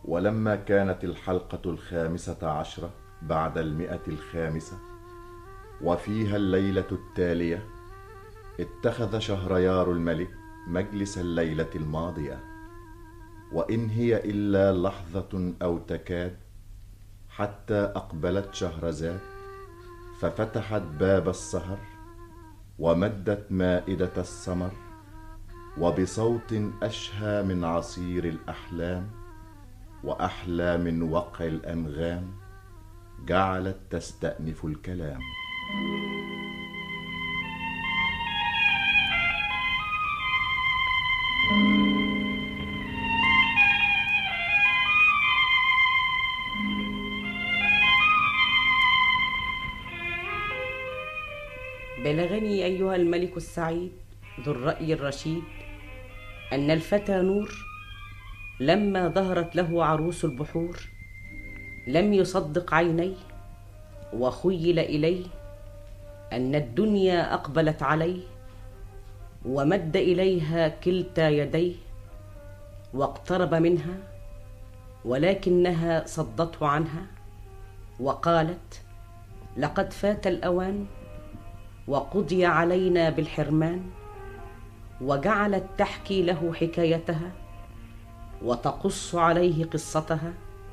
ولما كانت الحلقة الخامسة عشرة بعد المئة الخامسة وفيها الليلة التالية اتخذ شهريار الملك مجلس الليلة الماضية وإن هي إلا لحظة أو تكاد حتى أقبلت شهرزاد ففتحت باب السهر ومدت مائدة السمر وبصوت أشهى من عصير الأحلام وأحلى من وقع الأنغام جعلت تستأنف الكلام بلغني أيها الملك السعيد ذو الرأي الرشيد أن الفتى نور لما ظهرت له عروس البحور لم يصدق عينيه وخيل إليه أن الدنيا أقبلت عليه ومد إليها كلتا يديه واقترب منها ولكنها صدته عنها وقالت لقد فات الأوان وقضي علينا بالحرمان وجعلت تحكي له حكايتها وتقص عليه قصتها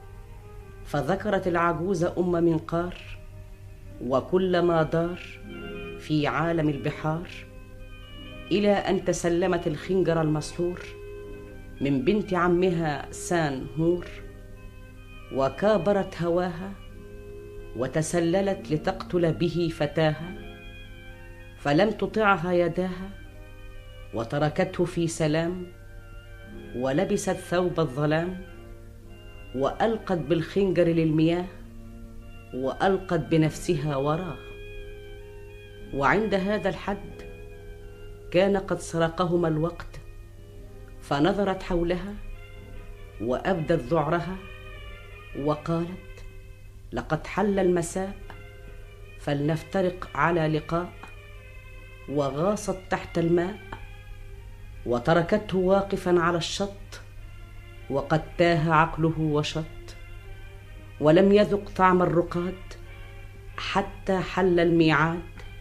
فذكرت العجوز ام منقار وكل ما دار في عالم البحار الى ان تسلمت الخنجر المسحور من بنت عمها سان هور وكابرت هواها وتسللت لتقتل به فتاها فلم تطعها يداها وتركته في سلام ولبست ثوب الظلام والقت بالخنجر للمياه والقت بنفسها وراه وعند هذا الحد كان قد سرقهما الوقت فنظرت حولها وابدت ذعرها وقالت لقد حل المساء فلنفترق على لقاء وغاصت تحت الماء وتركته واقفا على الشط وقد تاه عقله وشط ولم يذق طعم الرقاد حتى حل الميعاد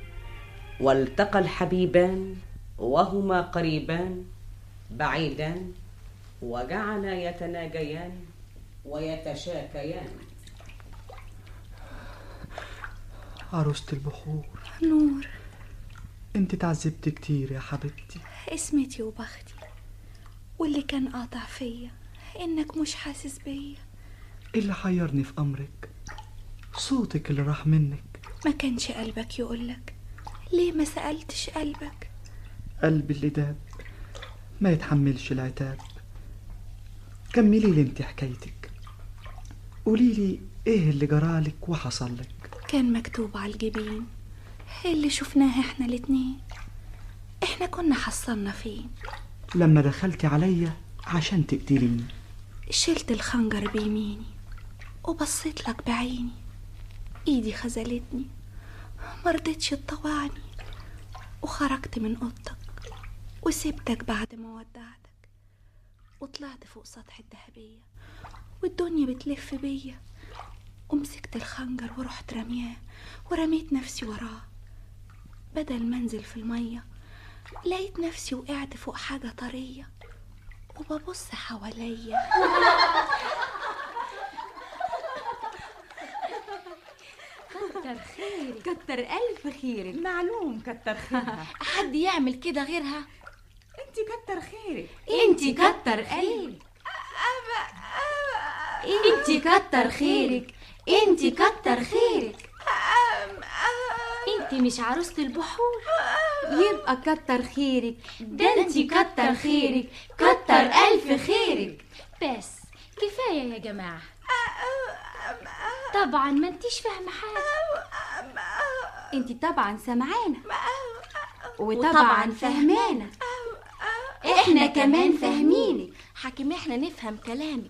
والتقى الحبيبان وهما قريبان بعيدان وجعلا يتناجيان ويتشاكيان عروسة البحور نور انت تعذبت كتير يا حبيبتي اسمتي وبختي واللي كان قاطع فيا انك مش حاسس بيا اللي حيرني في امرك صوتك اللي راح منك ما كانش قلبك يقولك ليه ما سألتش قلبك قلبي اللي داب ما يتحملش العتاب كملي لي انت حكايتك قولي لي ايه اللي جرالك وحصل لك كان مكتوب على الجبين اللي شفناه احنا الاتنين احنا كنا حصلنا فين لما دخلتي عليا عشان تقتليني شلت الخنجر بيميني وبصيت لك بعيني ايدي خذلتني مرضتش تطوعني وخرجت من اوضتك وسبتك بعد ما ودعتك وطلعت فوق سطح الدهبية والدنيا بتلف بيا ومسكت الخنجر ورحت رمياه ورميت نفسي وراه بدل ما انزل في المية لقيت نفسي وقعت فوق حاجة طرية وببص حواليا كتر خيرك كتر ألف خيرك معلوم كتر خيرها حد يعمل كده غيرها انت كتر خيرك انتي كتر خيرك انتي كتر خيرك انتي كتر خيرك انت مش عروسة البحور يبقى كتر خيرك ده انتي كتر خيرك كتر ألف خيرك بس كفاية يا جماعة طبعا ما انتيش فاهمة حاجة انتي طبعا سمعانة وطبعا فهمانة احنا كمان فاهمينك حكيم احنا نفهم كلامك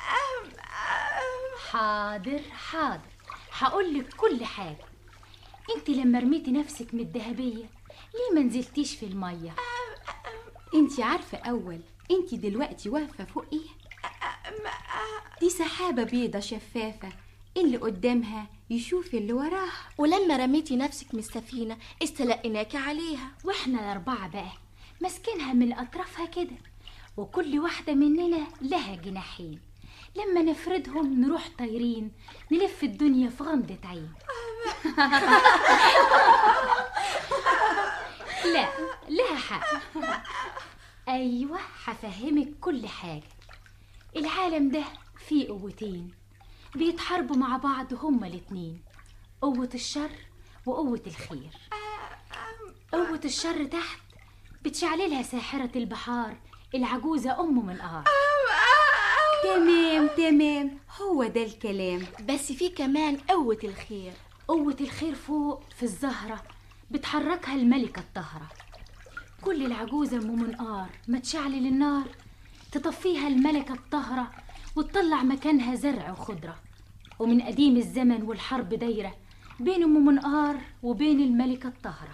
حاضر حاضر هقولك كل حاجة انت لما رميتي نفسك من الذهبية ليه ما نزلتيش في المية انتي عارفة أول انتي دلوقتي واقفة فوق ايه دي سحابة بيضة شفافة اللي قدامها يشوف اللي وراها ولما رميتي نفسك من السفينة استلقيناكي عليها واحنا الأربعة بقى ماسكينها من أطرافها كده وكل واحدة مننا لها جناحين لما نفردهم نروح طايرين نلف الدنيا في غمضة عين لا لها حق أيوة هفهمك كل حاجة العالم ده فيه قوتين بيتحاربوا مع بعض هما الاتنين قوة الشر وقوة الخير قوة الشر تحت بتشعللها ساحرة البحار العجوزة أم من قار تمام تمام هو ده الكلام بس في كمان قوة الخير قوة الخير فوق في الزهرة بتحركها الملكة الطاهرة كل العجوزة أم منقار ما تشعلل النار تطفيها الملكة الطاهرة وتطلع مكانها زرع وخضرة ومن قديم الزمن والحرب دايرة بين أم منقار وبين الملكة الطاهرة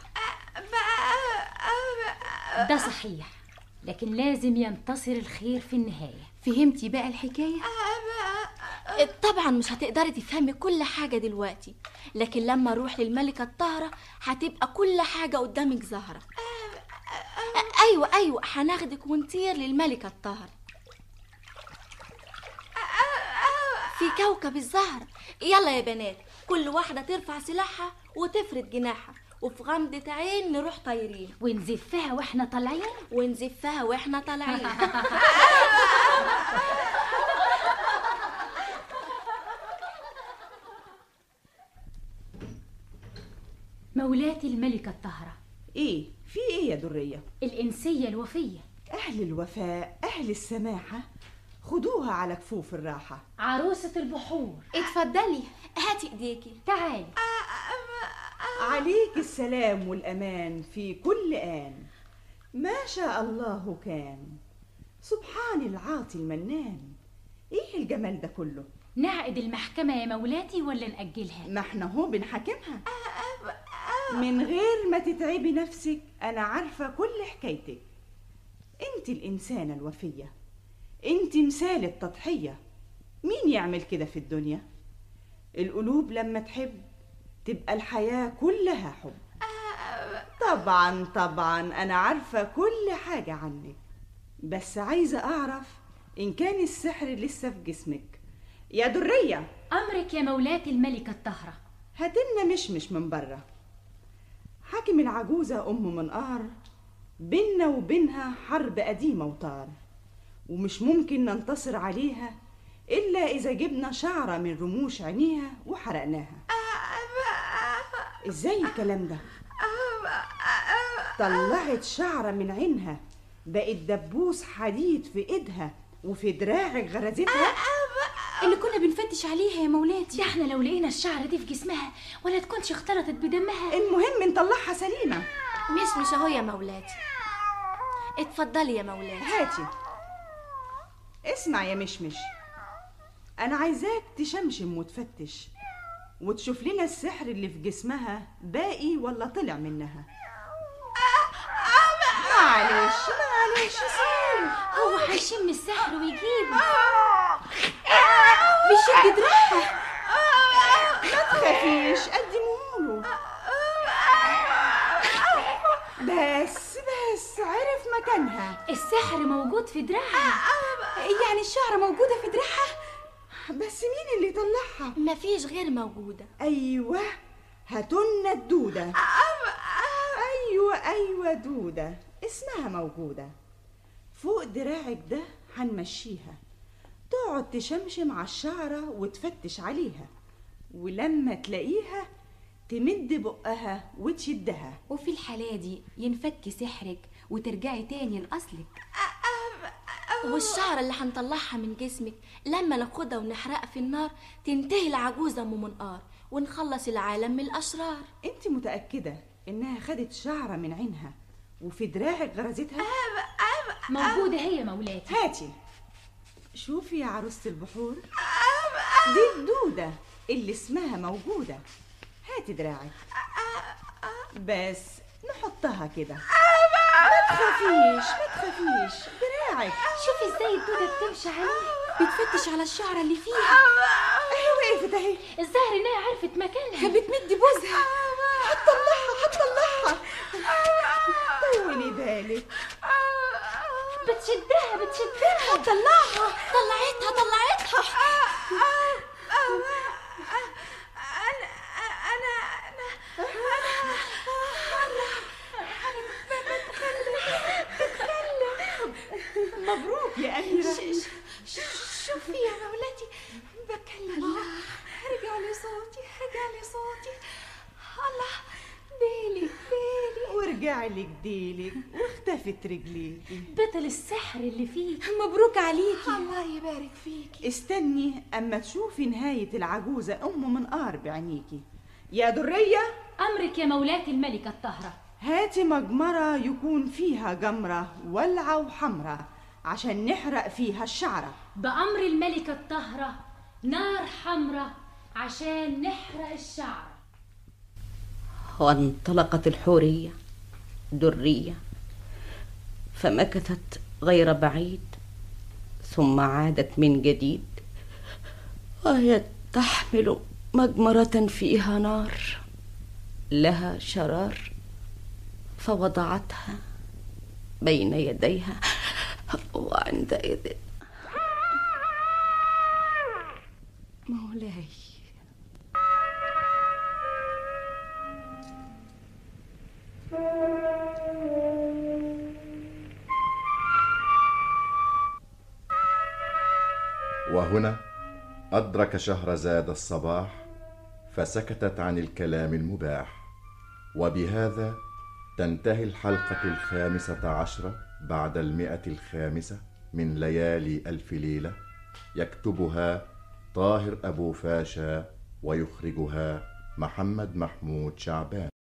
ده صحيح لكن لازم ينتصر الخير في النهاية فهمتي بقى الحكاية طبعا مش هتقدري تفهمي كل حاجة دلوقتي لكن لما اروح للملكة الطاهرة هتبقى كل حاجة قدامك ظاهرة ايوه ايوه هناخدك ونطير للملكة الطاهرة في كوكب الزهرة يلا يا بنات كل واحدة ترفع سلاحها وتفرد جناحها وفي غمضة عين نروح طايرين ونزفها واحنا طالعين ونزفها واحنا طالعين مولاتي الملكة الطاهرة ايه في ايه يا درية الإنسية الوفية اهل الوفاء اهل السماحة خدوها على كفوف الراحة عروسة البحور اتفضلي هاتي ايديكي تعالي عليك السلام والامان في كل آن ما شاء الله كان سبحان العاطي المنان ايه الجمال ده كله نعقد المحكمة يا مولاتي ولا نأجلها ما احنا هو بنحاكمها من غير ما تتعبي نفسك انا عارفه كل حكايتك انت الانسانه الوفيه انت مثال التضحيه مين يعمل كده في الدنيا القلوب لما تحب تبقى الحياه كلها حب طبعا طبعا انا عارفه كل حاجه عنك بس عايزه اعرف ان كان السحر لسه في جسمك يا دريه أمرك يا مولاتي الملكة الطاهرة هاتلنا مشمش من بره حاكم العجوزة أم منقار بينا وبينها حرب قديمة وطار ومش ممكن ننتصر عليها إلا إذا جبنا شعرة من رموش عينيها وحرقناها إزاي الكلام ده؟ طلعت شعرة من عينها بقت دبوس حديد في إيدها وفي دراعك غرزتها اللي كنا بنفتش عليها يا مولاتي دي احنا لو لقينا الشعر دي في جسمها ولا تكونش اختلطت بدمها المهم نطلعها سليمة مش مش اهو يا مولاتي اتفضلي يا مولاتي هاتي اسمع يا مشمش انا عايزاك تشمشم وتفتش وتشوف لنا السحر اللي في جسمها باقي ولا طلع منها معلش معلش سيب هو هيشم السحر ويجيبه بيشد دراعها ما تخافيش قدمهوله بس بس عرف مكانها السحر موجود في دراعها يعني الشعرة موجودة في دراعها بس مين اللي طلعها مفيش غير موجودة ايوه هاتولنا الدودة ايوه ايوه دودة اسمها موجودة فوق دراعك ده هنمشيها تقعد تشمشم على الشعرة وتفتش عليها ولما تلاقيها تمد بقها وتشدها وفي الحالة دي ينفك سحرك وترجعي تاني لأصلك والشعرة اللي هنطلعها من جسمك لما ناخدها ونحرقها في النار تنتهي العجوزة أم منقار ونخلص العالم من الأشرار انت متأكدة انها خدت شعرة من عينها وفي دراعك غرزتها موجودة هي مولاتي هاتي شوفي يا عروسة البحور دي الدودة اللي اسمها موجودة هاتي دراعك بس نحطها كده ما تخافيش ما تخافيش دراعك شوفي ازاي الدودة بتمشي عليه بتفتش على الشعرة اللي فيها اهي وقفت اهي الظاهر انها عرفت مكانها بتمد بوزها هتطلعها هتطلعها طولي بالك بتشدها بتشدها هتطلعها طلعتها طلعتها مبروك يا أميرة شوفي يا مولاتي بكلم رجع لي صوتي رجع لي صوتي الله بيلي بيلي ورجع لك ديلك واختفت رجليكي بطل السحر اللي فيه مبروك عليكي الله يبارك فيكي استني أما تشوفي نهاية العجوزة أم منقار بعينيكي يا درية امرك يا مولاتي الملكه الطاهره هاتي مجمرة يكون فيها جمرة ولعة وحمرة عشان نحرق فيها الشعرة بامر الملكه الطاهره نار حمراء عشان نحرق الشعر وانطلقت الحورية درية فمكثت غير بعيد ثم عادت من جديد وهي تحمل مجمرة فيها نار لها شرار فوضعتها بين يديها وعندئذ مولاي وهنا أدرك شهرزاد الصباح فسكتت عن الكلام المباح وبهذا تنتهي الحلقة الخامسة عشرة بعد المئة الخامسة من ليالي ألف ليلة يكتبها طاهر أبو فاشا ويخرجها محمد محمود شعبان